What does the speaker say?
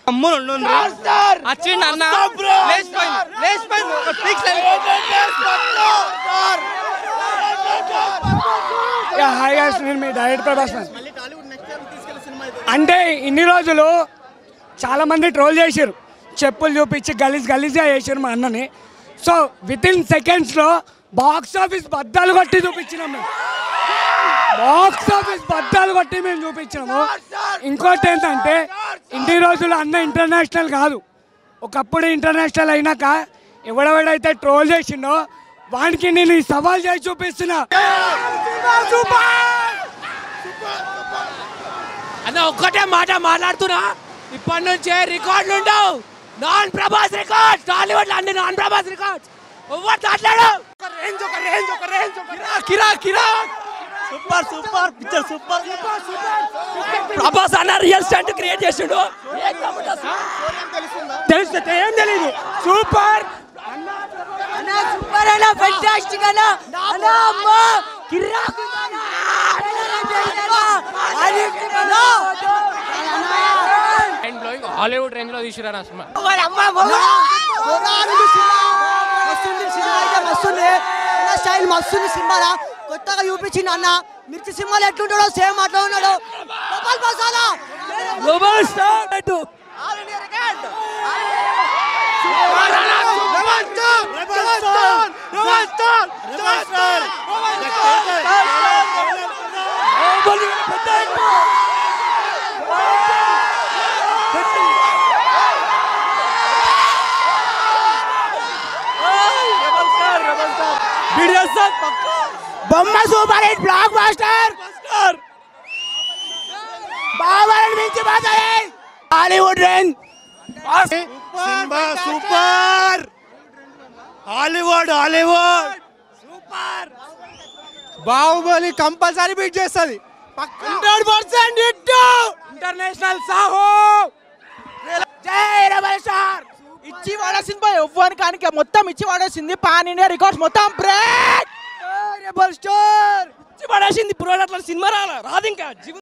అమ్ములు ఉండు వచ్చిండు అన్న లేచిపోయింది లేచిపోయింది ఒక పీక్స్ హాయ్ గాయ్స్ నేను మీ డైరెక్ట్ ప్రభాస్ మ్యాన్. అంటే ఇన్ని రోజులు చాలా మంది ట్రోల్ చేశారు చెప్పులు చూపించి గలీజ్ గలీజ్గా చేశారు మా అన్నని సో విత్ ఇన్ సెకండ్స్లో బాక్స్ ఆఫీస్ బద్దాలు కొట్టి చూపించినాం మేము బాక్స్ ఆఫీస్ బద్దాలు కొట్టి మేము చూపించినాము ఇంకోటి ఏంటంటే ఇన్ని రోజులు అన్న ఇంటర్నేషనల్ కాదు ఒకప్పుడు ఇంటర్నేషనల్ అయినాక ఎవడెవడైతే ట్రోల్ చేసిండో వానికి నేను ఈ సవాల్ చేసి చూపిస్తున్నా అన్న ఒక్కటే మాట మాట్లాడుతున్నా ఇప్పటి నుంచే రికార్డులు ఉండవు నాన్ ప్రభాస్ రికార్డ్ టాలీవుడ్ లో అన్ని నాన్ ప్రభాస్ రికార్డ్ ఎవరు మాట్లాడు కిరా కిరా super super picture super Prabhas అన్న రియల్ స్టంట్ క్రియేట్ చేసిండు తెలుసు ఏం తెలియదు సూపర్ సూపర్ అన్న ఫెంటాస్టిక్ అన్న అన్న అమ్మా కిర్రాకు మైండ్ బ్లోయింగ్ హాలీవుడ్ రేంజ్ లో తీసిరా సినిమా మస్తుంది సినిమా అయితే మస్తుంది అన్న స్టైల్ మస్తుంది సినిమాలా కొత్తగా చూపించింది అన్న మిర్చి సినిమాలు ఎట్లుంటాడో సేమ్ అట్లా ఉన్నాడు గోపాల్ మసాలా గ్లోబల్ స్టార్ బొమ్మ సూపర్ హిట్ బ్లాక్ బాస్టర్ బాబాలను మించి పోతాయి Hollywood range cinema super Hollywood Hollywood Baahubali compulsory beat చేస్తుంది హండ్రెడ్ పర్సెంట్ ఇంటర్నేషనల్ సాహో జై రెబల్ స్టార్ ఇచ్చి వాడేసింది పోయి ఎవ్వని కానీ మొత్తం ఇచ్చి వాడేసింది పాన్ ఇండియా రికార్డ్స్ మొత్తం బ్రేక్ రెబల్ స్టార్ పడేసింది పురోడట్ల సినిమా రాలా రాదు ఇంకా